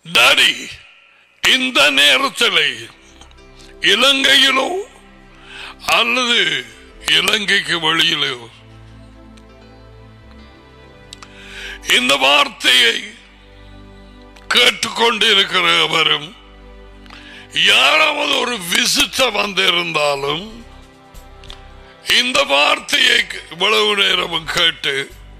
Daddy இந்த நேரத்தில் இலங்கையிலோ அல்லது இலங்கைக்கு வெளியிலோ இந்த வார்த்தையை கேட்டுக்கொண்டிருக்கிற எவரும் யாராவது ஒரு விசிட்ட வந்திருந்தாலும் இந்த வார்த்தையை இவ்வளவு நேரமும் கேட்டு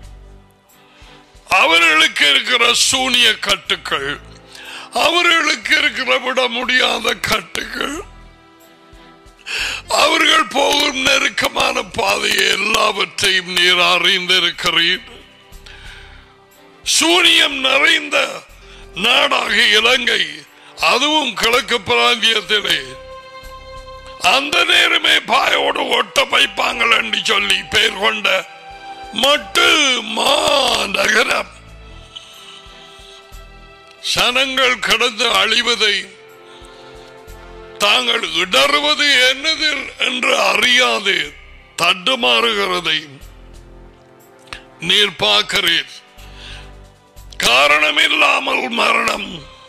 அவர்களுக்கு இருக்கிற சூனிய கட்டுக்கள் அவர்களுக்கு இருக்கிற விட முடியாத கட்டுகள் அவர்கள் போகும் நெருக்கமான பாதையை எல்லாவற்றையும் நீர் அறிந்திருக்கிறீர் சூனியம் நிறைந்த நாடாக இலங்கை அதுவும் கிழக்கு பிராந்தியத்திலே அந்த நேரமே பாயோடு ஒட்ட வைப்பாங்கள் என்று சொல்லி பெயர் கொண்ட மட்டு மா நகரம் சனங்கள் கடந்து அழிவதை தாங்கள் இடறுவது என்னது என்று அறியாது தட்டுமாறுகிறதை நீர் பார்க்கிறீர் காரணம் இல்லாமல் மரணம்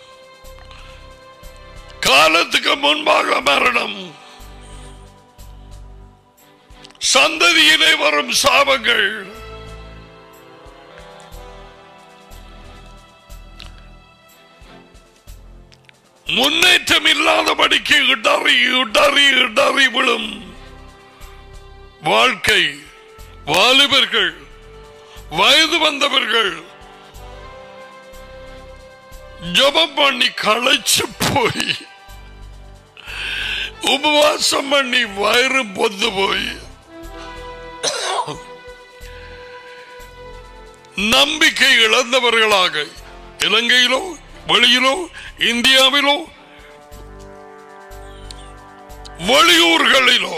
காலத்துக்கு முன்பாக மரணம் சந்ததியிலே வரும் சாபங்கள் முன்னேற்றம் இல்லாதபடிக்கு இடறி இடறி இடறி விழும் வாழ்க்கை வாலிபர்கள் வயது வந்தவர்கள் ஜபம் பண்ணி களைச்சு போய் உபவாசம் பண்ணி வயிறு பொந்து போய் நம்பிக்கை இழந்தவர்களாக இலங்கையிலோ வெளியிலோ இந்தியாவிலோ வெளியூர்களிலோ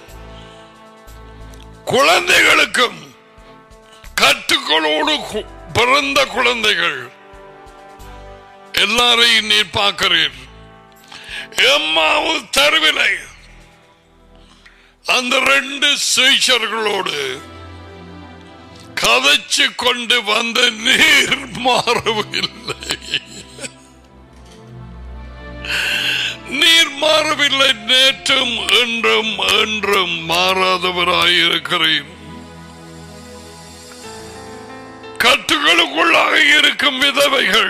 குழந்தைகளுக்கும் கட்டுக்களோடு கு- பிறந்த குழந்தைகள் எல்லாரையும் நீ பார்க்கிறீர் எம்மாவு தெருவிலை அந்த ரெண்டு சீஷர்களோடு கதைச்சு கொண்டு வந்த நீர் மாறவில்லை நீர் மாறவில்லை நேற்றும் என்றும் என்றும் மாறாதவராயிருக்கிறேன் கட்டுகளுக்குள்ளாக இருக்கும் விதவைகள்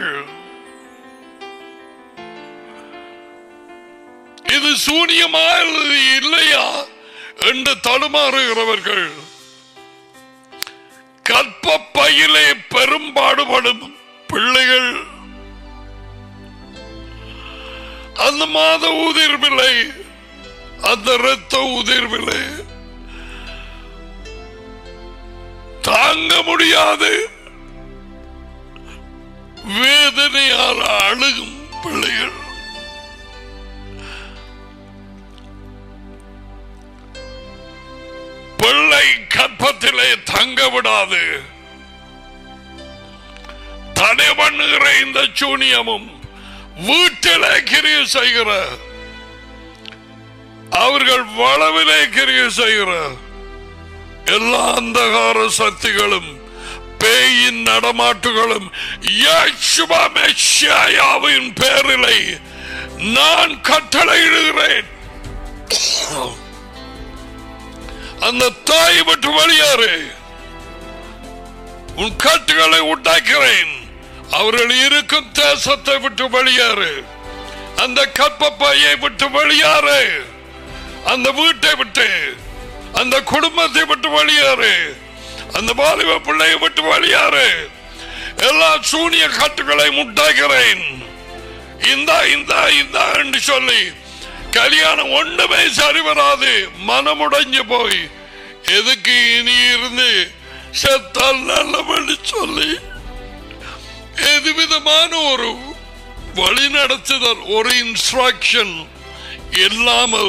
இது சூனியமா அல்லது இல்லையா என்று தடுமாறுகிறவர்கள் கற்ப பையிலே பெரும்பாடுபடும் பிள்ளைகள் அந்த மாத உதிர்வில்லை அந்த இரத்த உதிர்வில்லை தாங்க முடியாது வேதனையால் அழுகும் பிள்ளைகள் பிள்ளை கற்பத்திலே தங்க விடாது தடை பண்ணுகிற இந்த சூனியமும் வீட்டிலே கிரிய செய்கிற அவர்கள் வளவிலே கிரிய செய்கிற எல்லா அந்தகார சக்திகளும் பேயின் நடமாட்டுகளும் யேசுவா மெஸ்ஸியாவின் பேரிலே நான் கட்டளையிடுகிறேன் அந்த தாய் விட்டு வெளியேறு உன் கட்டுகளை உண்டாக்கிறேன் அவர்கள் இருக்கும் தேசத்தை விட்டு வெளியேறு அந்த கற்பப்பையை விட்டு வெளியேறு அந்த வீட்டை விட்டு அந்த குடும்பத்தை விட்டு வெளியேறு அந்த வாலிப பிள்ளையை விட்டு வெளியேறு எல்லா சூனிய கட்டுகளை முட்டாக்கிறேன் இந்த இந்த இந்த என்று சொல்லி கல்யாணம் ஒண்ணுமே சரி வராது மனமுடைஞ்சு போய் எதுக்கு இனி இருந்து செத்தால் நல்லபடி சொல்லி எது விதமான ஒரு வழி நடத்துதல் ஒரு இன்ஸ்ட்ரக்ஷன் இல்லாமல்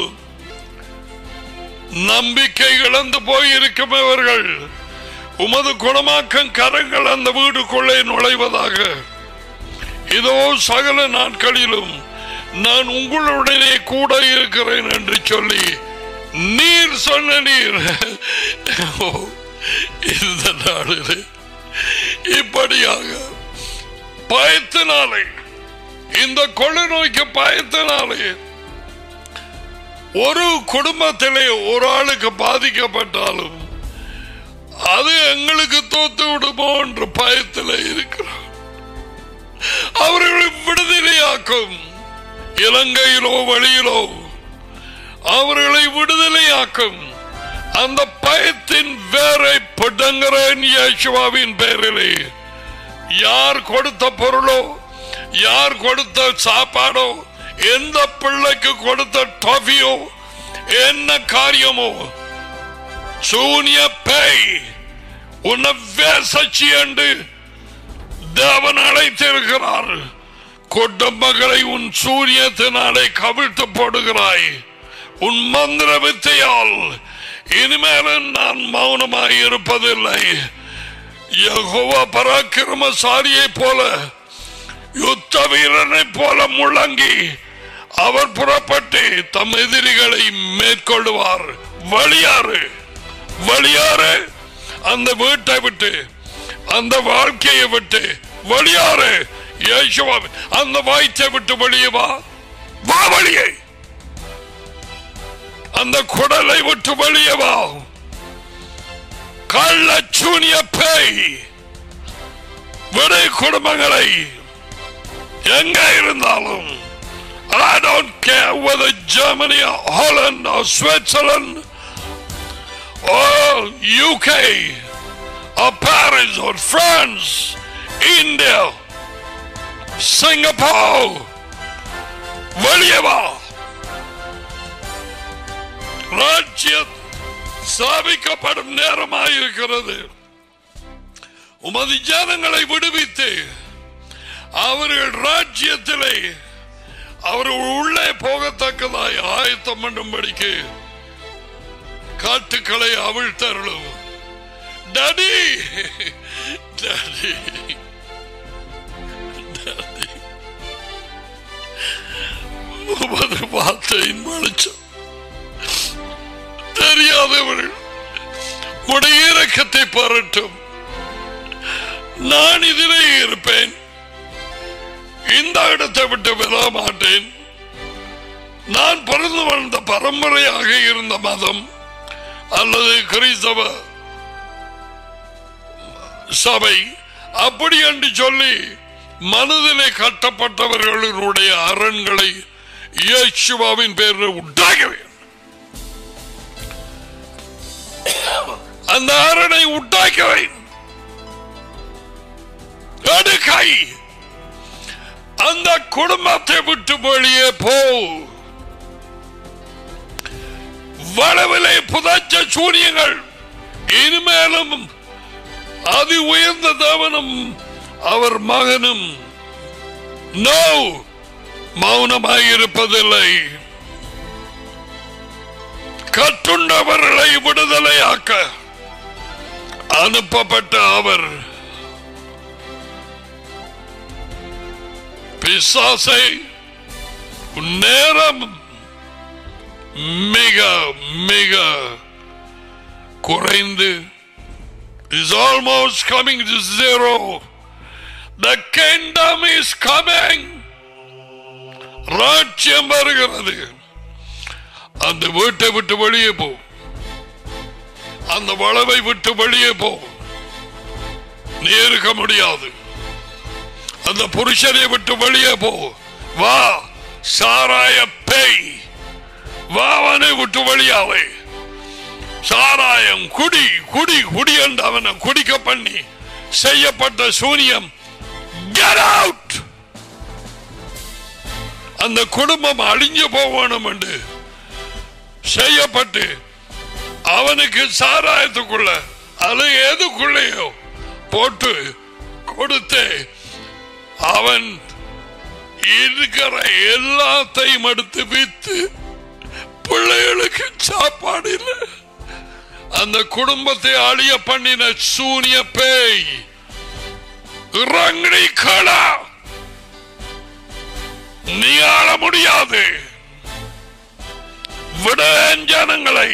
நம்பிக்கை இழந்து போயிருக்கும் இவர்கள் உமது குணமாக்கம் கரங்கள் அந்த வீடுக்குள்ளே நுழைவதாக இதோ சகல நாட்களிலும் நான் உங்களுடனே கூட இருக்கிறேன் என்று சொல்லி நீர் சொன்ன நீர் ஓ, இந்த நாளிலே இப்படியாக பயத்தினாலே இந்த கொள்ளை நோய்க்கு பயத்தினாலே ஒரு குடும்பத்திலே ஒரு ஆளுக்கு பாதிக்கப்பட்டாலும் அது எங்களுக்கு தோத்து விடுமோ என்ற பயத்தில் இருக்கிறார் அவர்களை விடுதலையாக்கும் இலங்கையிலோ வெளியிலோ அவர்களை விடுதலையாக்கும் அந்த பயத்தின் வேரை பிடுங்குறேன் இயேசுவாவின் பேரிலே யார் கொடுத்த பொருளோ யார் கொடுத்த சாப்பாடோ எந்த பிள்ளைக்கு கொடுத்த டாஃபியோ என்ன காரியமோ சூனிய பேய் உன்னை வேசச்சி என்று தேவன் அழைத்திருக்கிறார் குடும்பங்களை உன் சூரியத்தினாலே கவிழ்த்து போடுகிறாய் உன் மந்திர வித்தையால் இனிமேலும் நான் மௌனமாய் இருப்பதில்லை யெகோவா பராக்கிரமசாலியை போல யுத்த வீரனை போல முழங்கி அவர் புறப்பட்டு தம் எதிரிகளை மேற்கொள்வார் வழியாறு வழியாறு அந்த வீட்டை விட்டு அந்த வாழ்க்கையை விட்டு வழியாறு இயேசுவா அந்த வாய்ச்சை விட்டு வெளியே வா வா வழியே அந்த குடலை விட்டு வெளியே வா கள்ள சூனிய பேய் விடை குடும்பங்களை எங்க இருந்தாலும் I don't care whether Germany or Holland or Switzerland or UK or Paris or France, India, Singapore, வெளியே வா ராஜ்யம் ஸ்தாபிக்கப்படும் நேரமாயிருக்கிறது உமது ஜனங்களை விடுவித்து அவர்கள் ராஜ்யத்திலே அவர்கள் உள்ளே போகத்தக்கதாய் ஆயத்தம் பண்ணும்படிக்கு காட்டுக்களை அவிழ்த்தருளும் டடி டடி டடி உமது வார்த்தையின் வெளிச்சம் தெரியாதவர்கள் உடைய இரக்கத்தை பாரட்டும் நான் இதிலே இருப்பேன் இந்த இடத்தை விட்டு விட மாட்டேன் நான் பிறந்து வளர்ந்த பரம்பரையாக இருந்த மதம் அல்லது கிறிஸ்தவ சபை அப்படி என்று சொல்லி மனதிலே கட்டப்பட்டவர்களுடைய அரண்களை இயேசுவாவின் பேரில் உண்டாகிறேன் அந்த அரணை உண்டாக்கிறேன் எடுக்கை அந்த குடும்பத்தை விட்டு வெளியே போ வளவிலே புதைச்ச சூரியங்கள் இனிமேலும் அதி உயர்ந்த தேவனும் அவர் மகனும் நோ மௌனமாயிருப்பதில்லை கட்டுண்டவர்களை விடுதலையாக்க அனுப்பப்பட்ட அவர் பிசாசை நேரம் மிக மிக குறைந்து is almost coming to zero. The kingdom is coming. ராஜ்யம் வருகிறது அந்த வீட்டை விட்டு வெளியே போ அந்த வளவை விட்டு வெளியே போ நீ இருக்க முடியாது அந்த புருஷனை விட்டு வெளியே போ வா சாராய பேய் வா அவனை விட்டு வெளியாவே சாராயம் குடி குடி குடி என்று அவனை குடிக்க பண்ணி செய்யப்பட்ட சூனியம் get out அந்த குடும்பம் அழிஞ்சு போகணும் என்று செய்யப்பட்டு அவனுக்கு சாராயத்துக்குள்ள அது எதுக்குள்ளேயோ போட்டு கொடுத்து அவன் இருக்கிற எல்லாத்தையும் எடுத்து வித்து பிள்ளைகளுக்கு சாப்பாடு இல்லை அந்த குடும்பத்தை அழிய பண்ணின சூனிய பேய் இறங்கி கடா நீ ஆள முடியாது விட ஜனங்களை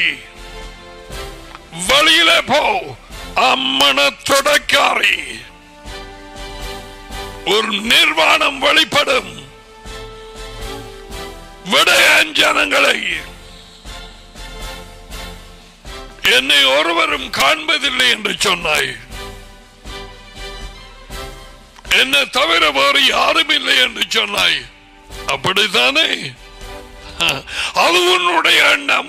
வழியிலே போ அம்மன தொடக்காரி ஒரு நிர்வாணம் வெளிப்படும் விட என் ஜனங்களை என்னை ஒருவரும் காண்பதில்லை என்று சொன்னாய் என்ன தவிர வேறு யாரும் இல்லை என்று சொன்னாய் அப்படித்தானே அது உன்னுடைய எண்ணம்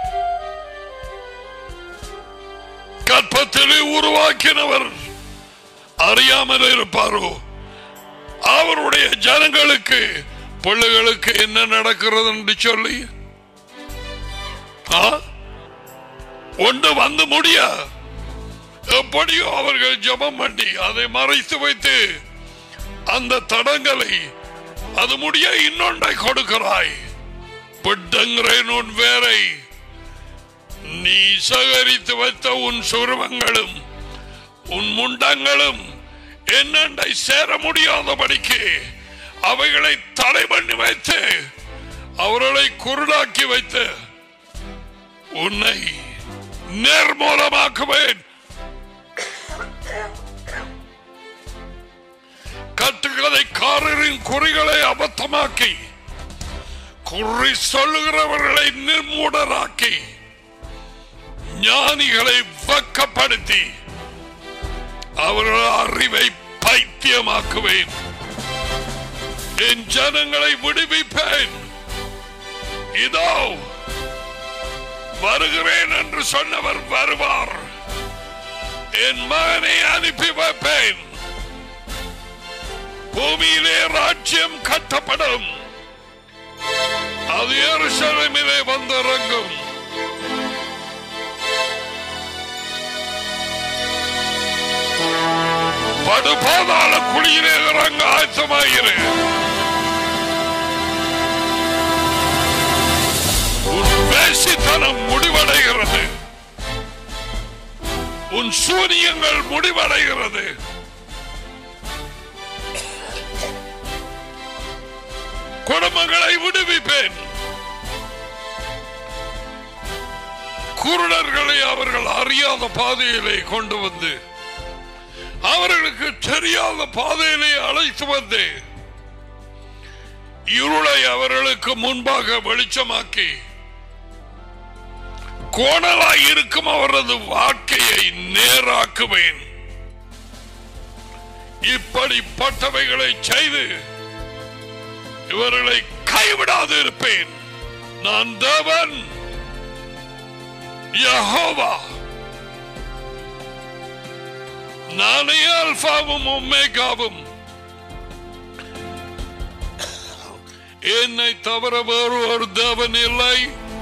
கற்பத்திலே உருவாக்கினவர் அறியாமல் இருப்பாரோ அவருடைய ஜனங்களுக்கு பிள்ளைகளுக்கு என்ன நடக்கிறது என்று சொல்லி ஆ? ஒன்று வந்து முடிய எப்படியோ அவர்கள் ஜெபம் பண்ணி அதை மறைத்து வைத்து அந்த தடங்களை அது முடிய இன்னொன்றை கொடுக்கிறாய் பிட்டங்கிறேன் உன் வேரை நீ சகரித்து வைத்த உன் சுருவங்களும் உன் முண்டங்களும் என்னண்டை சேர முடியாதபடிக்கு அவைகளை தடை பண்ணி வைத்து அவர்களை குருடாக்கி வைத்து உன்னை நேர்மூலமாக்குவேன் கட்டுக்கதைக்காரரின் குறிகளை அபத்தமாக்கி குறி சொல்லுகிறவர்களை நிர்மூடராக்கி ஞானிகளை வெக்கப்படுத்தி அவர்கள் அறிவை பைத்தியமாக்குவேன் என் ஜனங்களை விடுவிப்பேன் இதோ வருகிறேன் என்று சொன்னவர் வருவார் என் மகனை அனுப்பி வைப்பேன் பூமியிலே ராஜ்யம் கட்டப்படும் அது எருசலேமிலே வந்திறங்கும் படுபாதாள குழியிலே இறங்க ஆயத்தமாயிரு உன் வேசித்தனம் முடிவடைகிறது உன் சூரியங்கள் முடிவடைகிறது குடும்பங்களை விடுவிப்பேன் குருடர்களை அவர்கள் அறியாத பாதையிலே கொண்டு வந்து அவர்களுக்கு தெரியாத பாதையிலே அழைத்து வந்து இருளை அவர்களுக்கு முன்பாக வெளிச்சமாக்கி கோணலாய் இருக்கும் அவரது வாழ்க்கையை நேராக்குவேன் இப்படிப்பட்டவைகளை செய்து இவர்களை கைவிடாது இருப்பேன் நான் தேவன் யெகோவா நானே அல்பாவும் ஒமேகாவும் என்னை தவிர வேறு ஒரு தேவன் இல்லை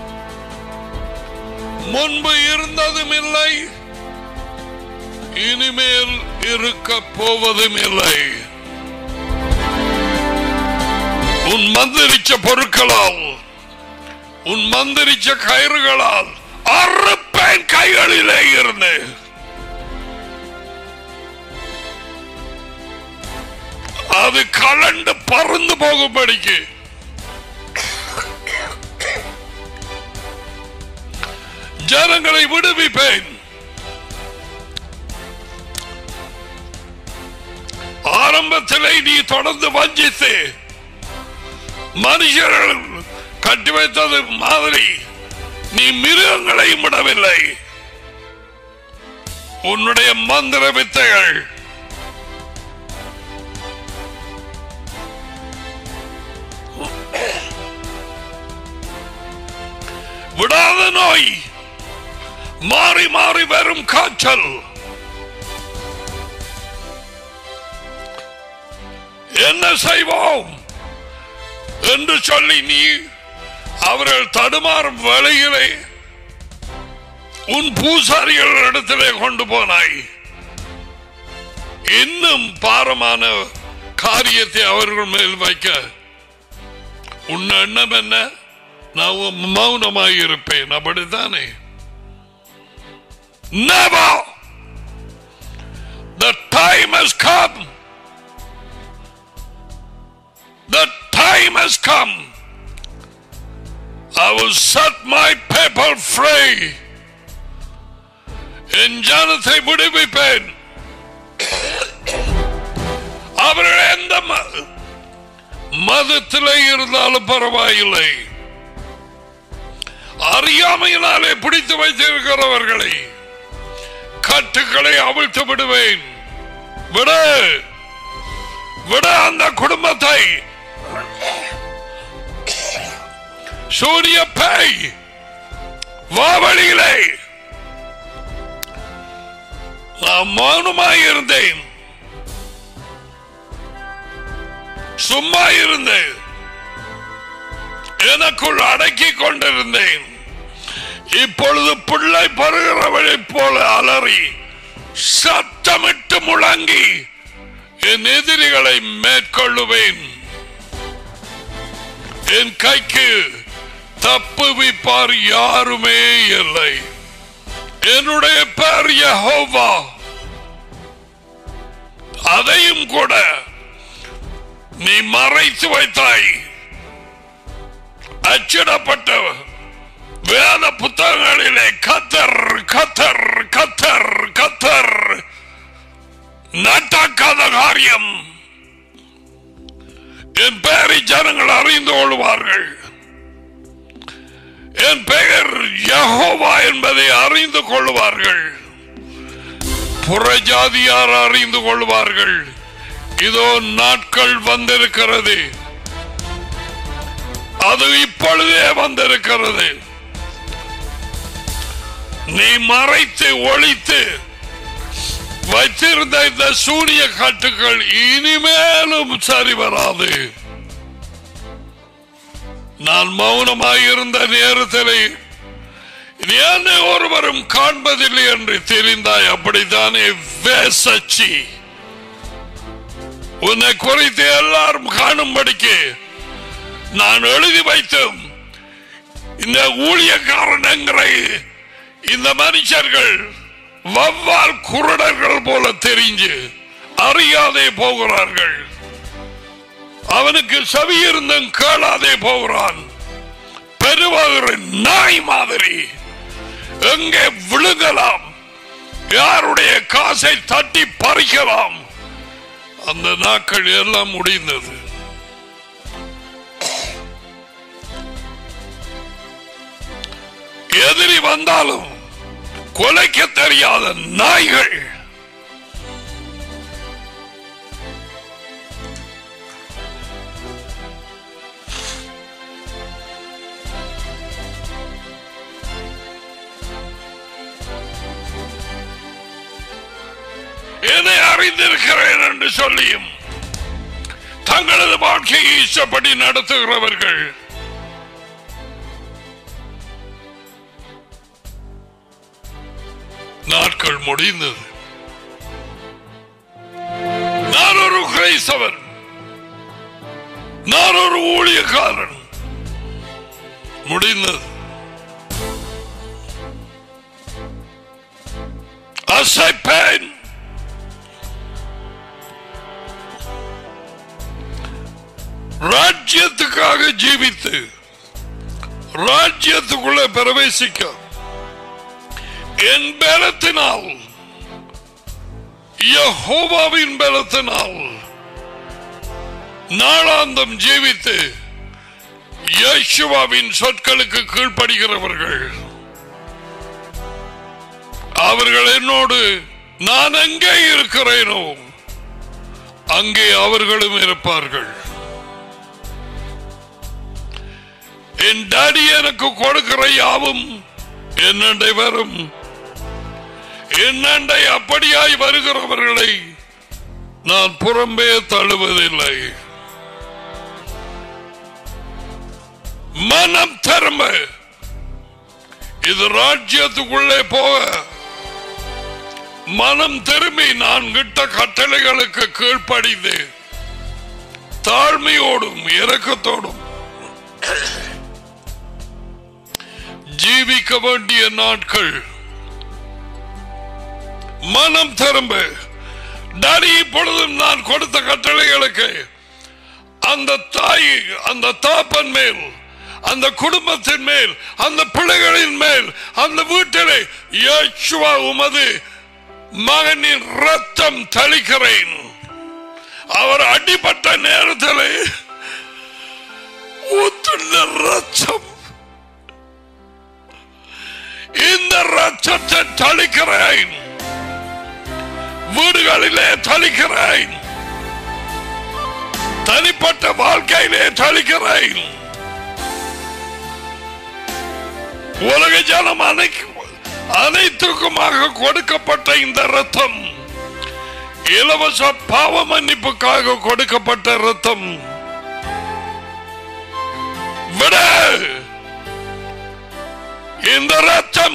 முன்பு இருந்ததும் இல்லை இனிமேல் இருக்க போவதும் இல்லை உன் மந்திரிச்ச பொருட்களால் உன் மந்திரிச்ச கயிறுகளால் அறுப்பேன் கைகளிலே இருந்து அது கலண்டு பறந்து போகும்படிக்கு ஜனங்களை விடுவிப்பேன் ஆரம்பத்திலே நீ தொடர்ந்து வஞ்சித்து மனுஷர்கள் கட்டி வைத்தது மாதிரி நீ மிருகங்களையும் விடவில்லை உன்னுடைய மந்திர வித்தைகள் விடாத நோய் மாறி மாறி வரும் காய்ச்சல் என்ன செய்வோம் என்று சொல்லி நீ அவர்கள் தடுமாறும் வேளையிலே உன் பூசாரிகள் இடத்திலே கொண்டு போனாய் இன்னும் பாரமான காரியத்தை அவர்கள் மேல் வைக்க உன் எண்ணம் என்ன நான் மௌனமாய் இருப்பேன் அப்படித்தானே Never! The time has come. The time has come. I will set my people free. என் ஜனத்தை விடுவிப்பேன் அவர்கள் எந்த ம- மதத்திலே இருந்தாலும் பரவாயில்லை அறியாமையினாலே பிடித்து வைத்திருக்கிறவர்களை கட்டுக்களை அவிழ்த்து விடுவேன் விடு விடு அந்த குடும்பத்தை சூரிய பேய் வா வழியிலே நான் மௌனமாய் இருந்தேன் சும்மா இருந்தேன் எனக்குள் அடக்கிக் கொண்டிருந்தேன் இப்பொழுது பிள்ளை பருகிறவளை போல அலறி சத்தமிட்டு முழங்கி என் எதிரிகளை மேற்கொள்ளுவேன் என் கைக்கு தப்புவிப்பார் யாருமே இல்லை என்னுடைய பேர் யெகோவா அதையும் கூட நீ மறைத்து வைத்தாய் அச்சிடப்பட்ட வேத புத்தகங்களிலே கத்தர் கத்தர் கத்தர் கத்தர் நட்டாக்காத காரியம் என் பெயரை ஜனங்கள் அறிந்து கொள்வார்கள் என் பெயர் யஹோவா என்பதை அறிந்து கொள்வார்கள் புறஜாதியார் அறிந்து கொள்வார்கள் இதோ நாட்கள் வந்திருக்கிறது அது இப்பொழுதே வந்திருக்கிறது நீ மறைத்து ஒழித்து வைத்திருந்த இந்த சூரிய கட்டுகள் இனிமேலும் சரி வராது நான் மௌனமாயிருந்த நேரத்தில் நீ என்னை ஒருவரும் காண்பதில்லை என்று தெரிந்தாய் அப்படித்தானே வேசச்சி உன்னை குறித்து எல்லாரும் காணும்படிக்கு நான் எழுதி வைத்தும் இந்த ஊழியக்காரன் என்கிற இந்த மனுஷர்கள் வவ்வால் குருடர்கள் போல தெரிஞ்சு அறியாதே போகிறார்கள் அவனுக்கு செவி இருந்தும் கேளாதே போகிறான் பெருவாகிற நாய் மாதிரி எங்கே விழுங்கலாம் யாருடைய காசை தட்டி பறிக்கலாம் அந்த நாட்கள் எல்லாம் முடிந்தது எதிரி வந்தாலும் கொலைக்க தெரியாத நாய்கள் எதை அறிந்திருக்கிறேன் என்று சொல்லியும் தங்களது வாழ்க்கையை இஷ்டப்படி நடத்துகிறவர்கள் நாட்கள் முடிந்தது நான் ஒரு கிரைஸ்தவன் நான் ஒரு ஊழியக்காரன் முடிந்தது அசைப்பேன் ராஜ்யத்துக்காக ஜீவித்து ராஜ்யத்துக்குள்ள பிரவேசிக்க என் பலத்தினால் யஹோவாவின் பலத்தினால் நாளாந்தம் ஜீவித்து யேசுவாவின் சொற்களுக்கு கீழ்ப்படுகிறவர்கள் அவர்கள் என்னோடு நான் எங்கே இருக்கிறேனோ அங்கே அவர்களும் இருப்பார்கள் என் டாடி எனக்கு கொடுக்கிற யாவும் என்னண்டை வரும் என்னண்டை அப்படியாய் வருகிறவர்களை நான் புறம்பே தழுவதில்லை மனம் திரும்ப இது ராஜ்யத்துக்குள்ளே போக மனம் திரும்பி நான் கிட்ட கட்டளைகளுக்கு கீழ்ப்படிந்து தாழ்மையோடும் இரக்கத்தோடும் ஜீவிக்க வேண்டிய நாட்கள் மனம் திரும்ப டாடி இப்பொழுதும் நான் கொடுத்த கட்டளைகளுக்கு அந்த தாய் அந்த தாப்பன் மேல் அந்த குடும்பத்தின் மேல் அந்த பிள்ளைகளின் மேல் அந்த வீட்டிலே இயேசுவா உமது மகனின் ரத்தம் தளிக்கிறேன் அவர் அடிபட்ட நேரத்தில் ஊத்துள்ள ரச்சம் இந்த ரச்சத்தை தளிக்கிறேன் வீடுகளிலே தளிக்கிறேன் தனிப்பட்ட வாழ்க்கையிலே தளிக்கிறேன் உலக ஜனம் அனைக்கு அனைத்துக்குமாக கொடுக்கப்பட்ட இந்த ரத்தம் இலவச பாவ மன்னிப்புக்காக கொடுக்கப்பட்ட ரத்தம் விட இந்த ரத்தம்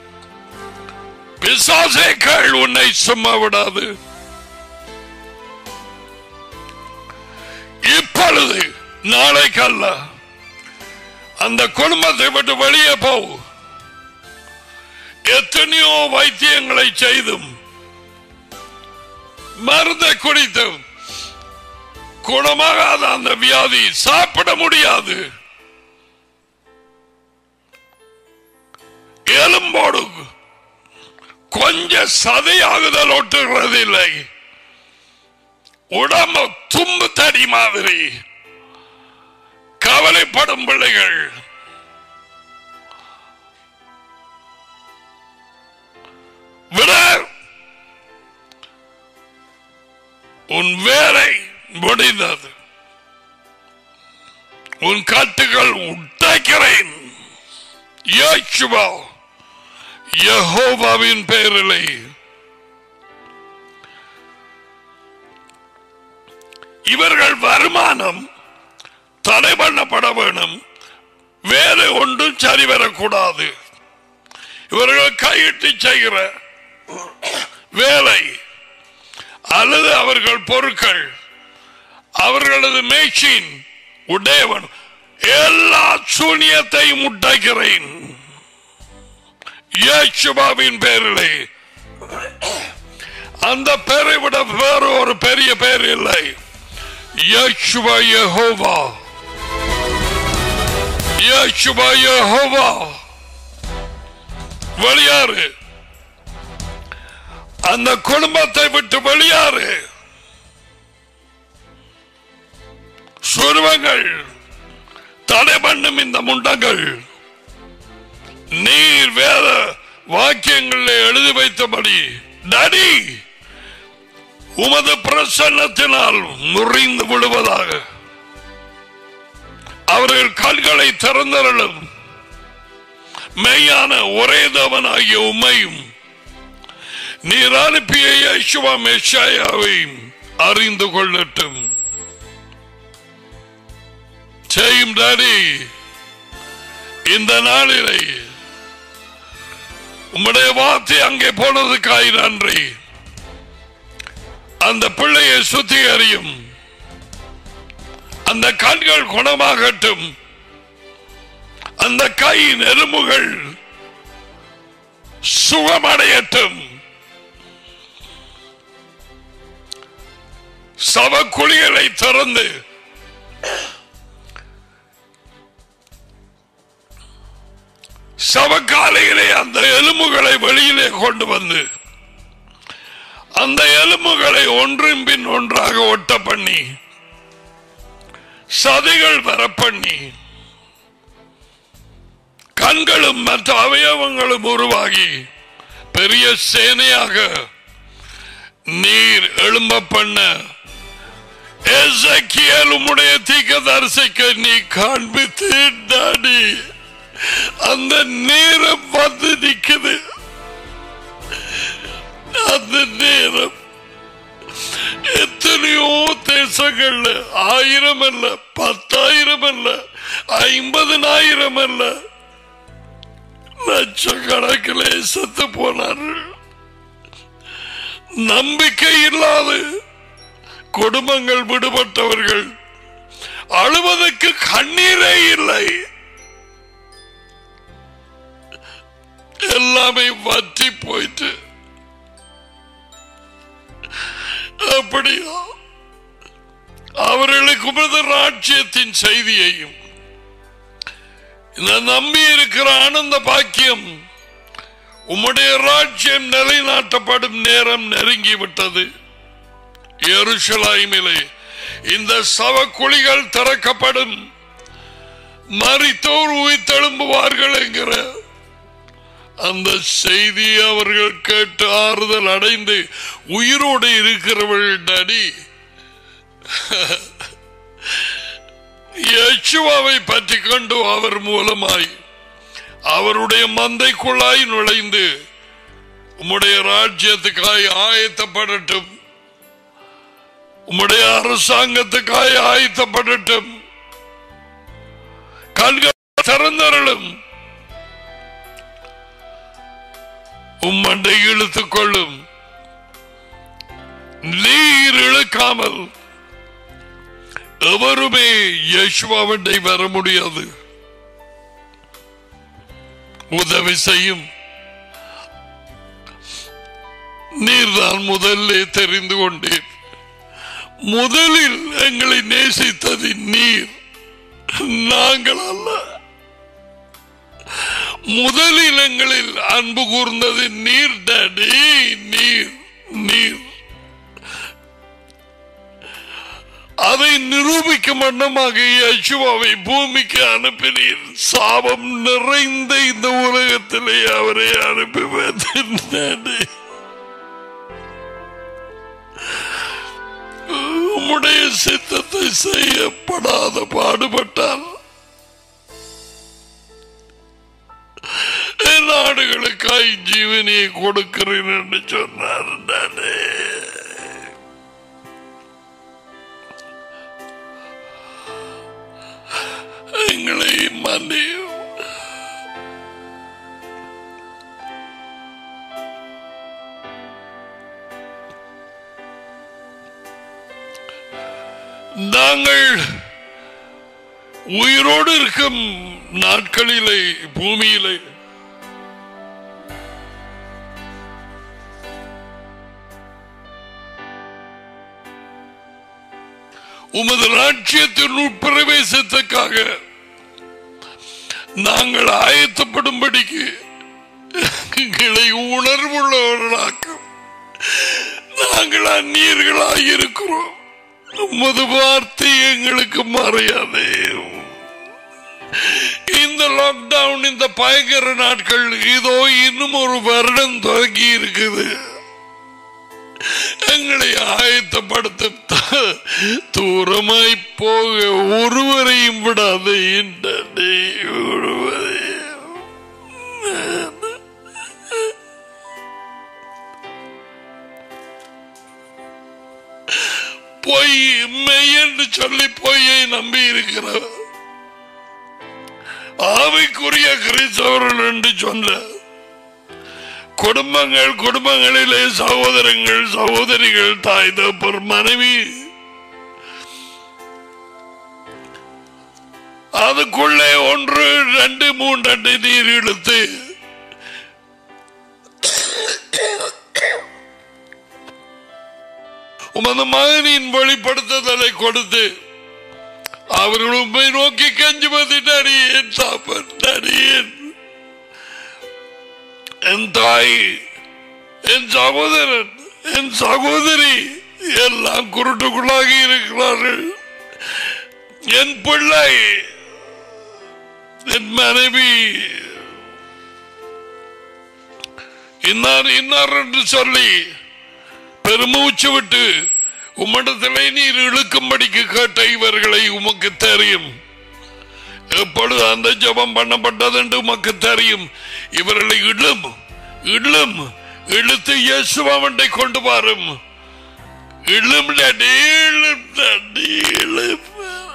பிசாசேக்கள் உன்னை சும்மா விடாது இப்பொழுது நாளைக்கல்ல அந்த குடும்பத்தை விட்டு வெளியே போ எத்தனையோ வைத்தியங்களை செய்தும் மருந்தை குடித்தும் குணமாகாத அந்த வியாதி சாப்பிட முடியாது எலும்போடு கொஞ்ச சதையாகுதல் ஒட்டுகிறது இல்லை உடம்பு தும்பு தடி மாதிரி கவலைப்படும் பிள்ளைகள் விட உன் வேலை முடிந்தது உன் கட்டுகள் உடைக்கிறேன் யோசுவா யெகோவாவின் பெயரிலே இவர்கள் வருமானம் தடை பண்ணப்பட வேணும் வேலை ஒன்றும் சரி வரக்கூடாது இவர்கள் கையிட்டு செய்கிற வேலை அல்லது அவர்கள் பொருட்கள் அவர்களது மேய்ச்சின் உடையவன் எல்லா சூனியத்தையும் உடைக்கிறேன் இயேசுபாவின் பேரிலே அந்த பேரை விட வேறு ஒரு பெரிய பேர் இல்லை இயேசுவா யெகோவா இயேசுவா யெகோவா வெளியாறு அந்த குடும்பத்தை விட்டு வெளியாறு சுருவங்கள் தடை பண்ணும் இந்த முண்டங்கள் நீர் வேத வாக்கியங்களில் எழுதி வைத்தபடி நடி உமது பிரசன்னத்தினால் முறிந்து விடுவதாக அவர்கள் கண்களை திறந்தரலும் மெய்யான ஒரே தேவனாகிய உண்மையும் நீர் அனுப்பிய யேசுவா மெஷாயாவையும் அறிந்து கொள்ளட்டும் செய்யும் டாடி இந்த நாளிலே உம்முடைய வார்த்தை அங்கே போனதுக்காய் நன்றி அந்த பிள்ளையை சுத்திகரியும் அந்த கண்கள் குணமாகட்டும் அந்த கையின் எலும்புகள் சுகமடையட்டும் சவக்குழிகளை திறந்து சவக்காலையிலே அந்த எலும்புகளை வெளியிலே கொண்டு வந்து அந்த எலும்புகளை ஒன்றின் பின் ஒன்றாக ஒட்ட பண்ணி சதைகள் வர பண்ணி கண்களும் மற்ற அவயவங்களும் உருவாகி பெரிய சேனையாக நீர் எழும்ப பண்ண எசக்கியல் உம்முடைய தீக்கதரிசிக்கு நீ காண்பித்து டாடி அந்த நேரம் வந்து நிக்குது அந்த நேரம் எத்தனையோ தேசங்கள்ல ஆயிரம் அல்ல பத்தாயிரம் அல்ல ஐம்பதனாயிரம் அல்ல லட்சக்கணக்கிலே செத்து போனார்கள் நம்பிக்கை இல்லாத குடும்பங்கள் விடுபட்டவர்கள் அழுவதற்கு கண்ணீரே இல்லை எல்லாமே வற்றி போயிட்டு அப்படியா அவர்களுக்கு உமது ராட்சியத்தின் செய்தியையும் இந்த நம்பி இருக்கிற ஆனந்த பாக்கியம் உம்முடைய ராஜ்யம் நிலைநாட்டப்படும் நேரம் நெருங்கி விட்டது எருசலாய்மிலே இந்த சவக்குழிகள் திறக்கப்படும் மறித்தோர் உயிர்த்தெழும்புவார்கள் என்கிற அந்த செய்தியை அவர்கள் கேட்டு ஆறுதல் அடைந்து உயிரோடு இருக்கிறவர்கள் அடி யேசுவாவை பற்றி கொண்டு அவர் மூலமாய் அவருடைய மந்தைக்குள்ளாய் நுழைந்து உம்முடைய ராஜ்யத்துக்காய் ஆயத்தப்படட்டும் உம்முடைய அரசாங்கத்துக்காய் ஆயத்தப்படட்டும் கண்கள் திறந்தருளும் உம்மண்டை இழுத்துக் கொள்ளும் நீர் இழுக்காமல் எவருமே யேசுவாவண்டை வர முடியாது உதவி செய்யும் நீர்தான் முதல்ல தெரிந்து கொண்டேன் முதலில் எங்களை நேசித்தது நீர் நாங்கள் அல்ல முதலில் எங்களில் அன்பு கூர்ந்தது நீர் டாடி நீர் நீர் அதை நிரூபிக்கும் வண்ணமாக யசுவாவை பூமிக்கு அனுப்பினீர் சாபம் நிறைந்த இந்த உலகத்திலே அவரை அனுப்பி வைத்திருந்தாரு உம்முடைய சித்தத்தை செய்யப்படாத பாடுபட்டார் என் நாடுகளுக்காய் ஜீவனியை கொடுக்கிறேன் என்று சொன்னார் நானே எங்களை மன்னியும் நாங்கள் உயிரோடு இருக்கும் நாட்களிலே பூமியிலே உமது ராட்சியத்தின் உட்பிரவேசத்துக்காக நாங்கள் ஆயத்தப்படும்படிக்கு எங்களை உணர்வுள்ளவர்களாக்கும் நாங்கள் அந்நியர்களாய் இருக்கிறோம் உமது வார்த்தை எங்களுக்கு மறையாதே இந்த லாக்டவுன் இந்த பயங்கர நாட்கள் இதோ இன்னும் ஒரு வருடம் தொடங்கி இருக்குது எங்களை ஆயத்தப்படுத்த த- தூரமாய் போக ஒருவரையும் விடாது இந்த ஒருவரையும் பொய் மெய் என்று சொல்லி பொய்யை நம்பி இருக்கிறவர் ஆவிக்குரிய கிறிஸ்தவர்கள் என்று சொல்ல குடும்பங்கள் குடும்பங்களிலே சகோதரங்கள் சகோதரிகள் தாய் தப்பர் மனைவி அதுக்குள்ளே ஒன்று ரெண்டு மூன்று நீர் இழுத்து உமது மகனின் வெளிப்படுத்துதலை கொடுத்து அவர்கள் உண்மை நோக்கி கஞ்சுமதி நடிகேன் சாப்பன் நடிகேன் என் தாய் என் சகோதரன் என் சகோதரி எல்லாம் குருட்டுக்குள்ளாக இருக்கிறார்கள் என் பிள்ளை என் மனைவி இன்னார் இன்னார் என்று சொல்லி பெருமூச்சு விட்டு உம்மிடத்திலே நீர் இழுக்கும்படிக்கு கேட்ட இவர்களை உமக்கு தெரியும் எப்பொழுது அந்த ஜெபம் பண்ணப்பட்டது என்று உமக்கு தெரியும் இவர்களை இழும் இழும் இழுத்து இயேசுவண்டை கொண்டு வரும் இழும் டாடி, இழும் டாடி, இழும்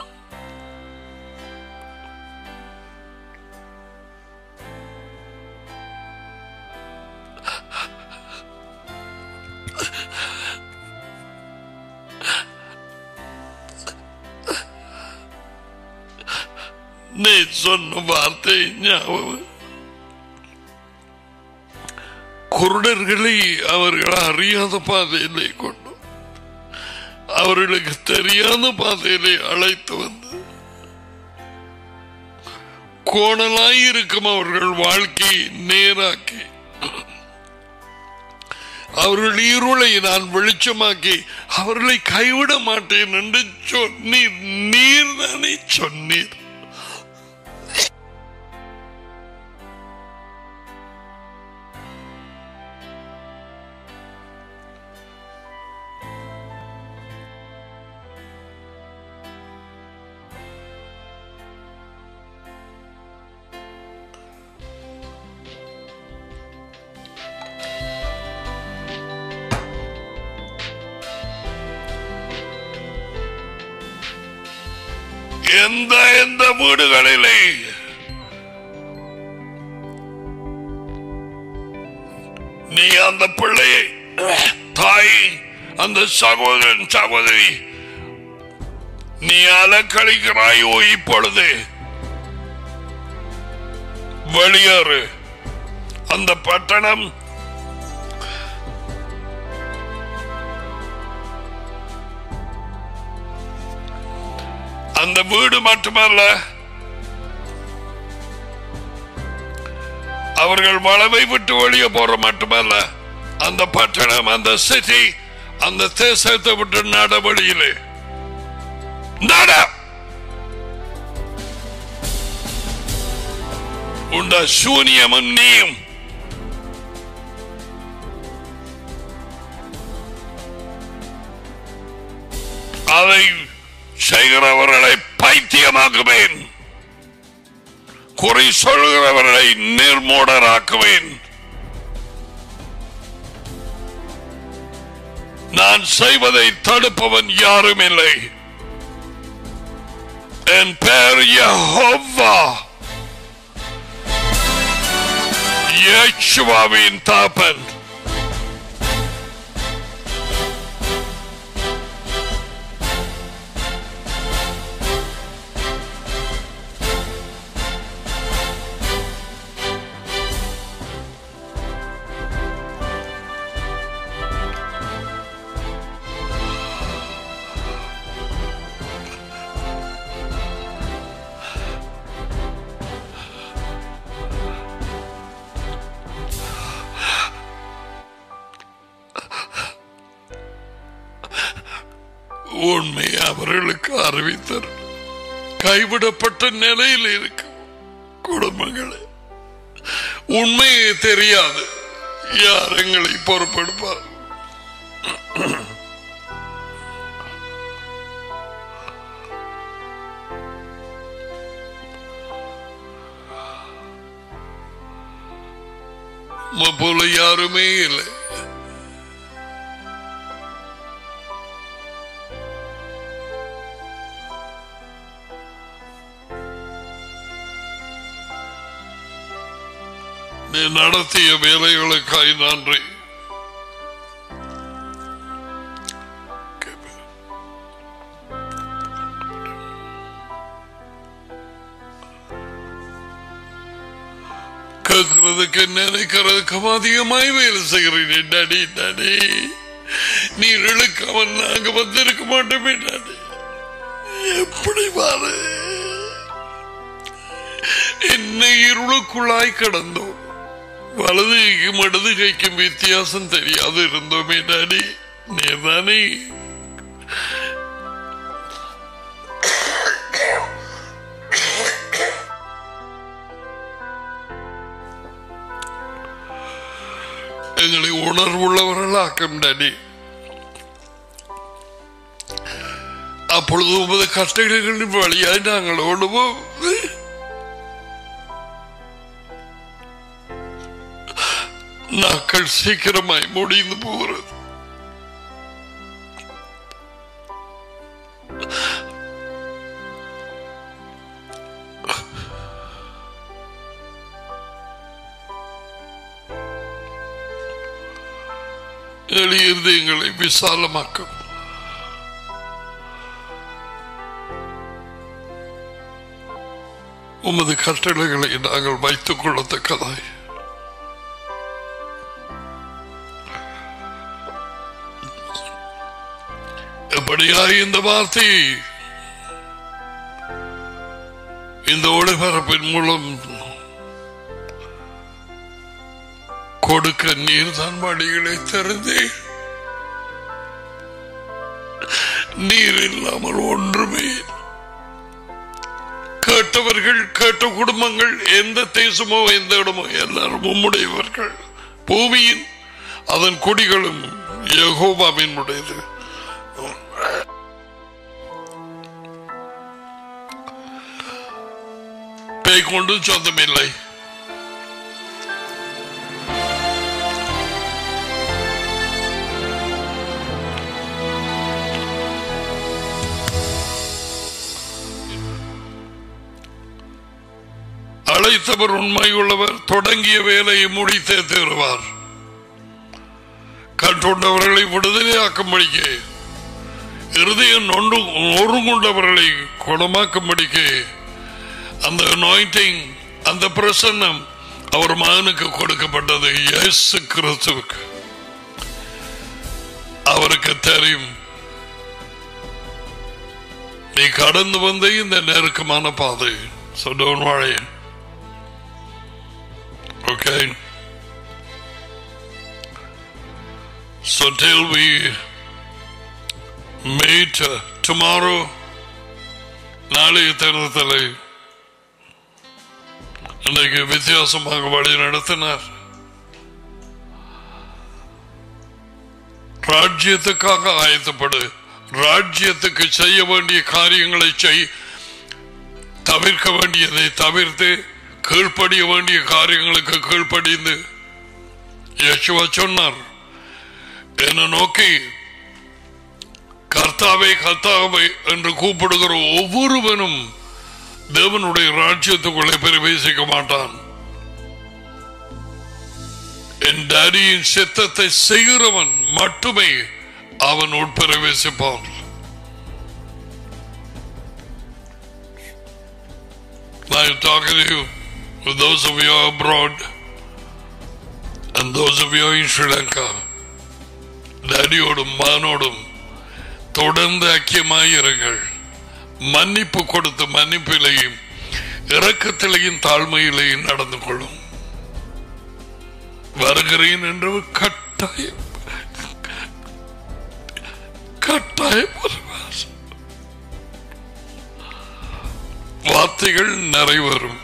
நீ சொன்ன வார்த்தை ஞாபகம் குருடர்களை அவர்கள் அறியாத பாதையிலே கொண்டு அவர்களுக்கு தெரியாத பாதையிலே அழைத்து வந்து கோணலாய் இருக்கும் அவர்கள் வாழ்க்கையை நேராக்கி அவர்கள் இருளை நான் வெளிச்சமாக்கி அவர்களை கைவிட மாட்டேன் என்று சொன்னீர் நீர் தானே சொன்னீர் எந்த எந்த வீடுகளிலே நீ அந்த பிள்ளையை தாய் அந்த சகோதரன் சகோதரி நீ அலக்களிக்கிறாயோ இப்பொழுது வெளியேறு அந்த பட்டணம் அந்த வீடு மட்டுமல்ல அவர்கள் வளவை விட்டு வெளியே போற மட்டுமல்ல அந்த பட்டணம் அந்த சிட்டி அந்த தேசத்தை விட்டு நடவடியிலே நட உண்ட சூனியமும் நீயும் அதை செய்கிறவர்களை பைத்தியமாக்குவேன் குறை சொல்கிறவர்களை நிர்மூடராக்குவேன் நான் செய்வதை தடுப்பவன் யாரும் இல்லை என் பெயர் யெகோவா யேசுவாவின் தாப்பன் உண்மை அவர்களுக்கு அறிவித்தர் கைவிடப்பட்ட நிலையில் இருக்கும் குடும்பங்களே உண்மையே தெரியாது யார் எங்களை பொறுப்பெடுப்பார் உம்மை போல யாருமே இல்லை நீ நடத்திய வேலைகளுக்காய் நன்றி கேட்கறதுக்கு நினைக்கிறதுக்கு அதிகமாய் வேலை செய்கிறேன் டாடி டாடி நீ இழுக்காமல் நாங்க வந்திருக்க மாட்டோமே டாடி எப்படி பாரு என்ன இருளுக்குள்ளாய் கிடந்தோம் வலது கைக்கும் இடது கைக்கும் வித்தியாசம் தெரியாது இருந்தோமே டாடி நேர்தானே எங்களை உணர்வுள்ளவர்களாக்கும் டாடி அப்பொழுது உமது கட்டளைகளின் வழியாய் நாங்கள் ஓடுவோம் நாட்கள் சீக்கிரமாய் முடிந்து போகிறது எளியது எங்களை விசாலமாக்கும் உமது கட்டளைகளை நாங்கள் வைத்துக் கொள்ளத்தக்கதாய் எப்படியாய் இந்த வார்த்தை இந்த ஒளிபரப்பின் மூலம் கொடுக்க நீர் தான் வழிகளை திறந்தே நீர் இல்லாமல் ஒன்றுமே இல்லை. கேட்டவர்கள் கேட்ட குடும்பங்கள் எந்த தேசமோ எந்த இடமோ எல்லாரும் உம்முடையவர்கள் பூமியின் அதன் கொடிகளும் யெகோவாவின் உடையது பேய் கொண்டும் சொந்தமில்லை அழைத்தவர் உண்மையுள்ளவர் தொடங்கிய வேலையை முடித்தே தீருவார் கற்றுண்டவர்களை விடுதலையாக்கும்படிக்க இருதயம் நொண்டு ஒருங்குண்டவர்களை குணமாக்கும்படிக்க அந்த அனாயிண்டிங் அந்த பிரசன்னம் அவர் மகனுக்கு கொடுக்கப்பட்டது இயேசு கிறிஸ்துவுக்கு அவருக்கு தெரியும் நீ கடந்து வந்த இந்த நெருக்கமான பாதை So don't worry. Okay? So till we meet uh, tomorrow, நாளைய தினத்தில் இன்னைக்கு வித்தியாசமாக வழி நடத்தினார் ராஜ்யத்துக்காக ஆயத்தப்படு ராஜ்யத்துக்கு செய்ய வேண்டிய காரியங்களை செய் தவிர்க்க வேண்டியதை தவிர்த்து கீழ்ப்படிய வேண்டிய காரியங்களுக்கு கீழ்ப்படிந்து யசுவா சொன்னார் என்ன நோக்கி கர்த்தாவை கர்த்தாவை என்று கூப்பிடுகிற ஒவ்வொருவனும் தேவனுடைய ராஜ்யத்துக்குள்ளே பிரவேசிக்க மாட்டான் என் டேடியின் சித்தத்தை செய்கிறவன் மட்டுமே அவன் உட்பிரவேசிப்பான் I'm talking to you, with those of you abroad and those of you in Sri Lanka. டேடியோடும் மகனோடும் தொடர்ந்து ஐக்கியமாயிருங்கள் மன்னிப்பு கொடுத்து மன்னிப்பிலையும் இரக்கத்திலையும் தாழ்மையிலையும் நடந்து கொள்ளும் வருகிறேன் என்று கட்டாயம் கட்டாயம் வருவார் வார்த்தைகள் நிறைவேறும்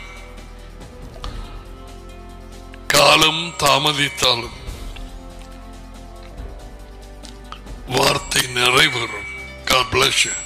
காலம் தாமதித்தாலும் வார்த்தை நிறைவேறும் God bless you.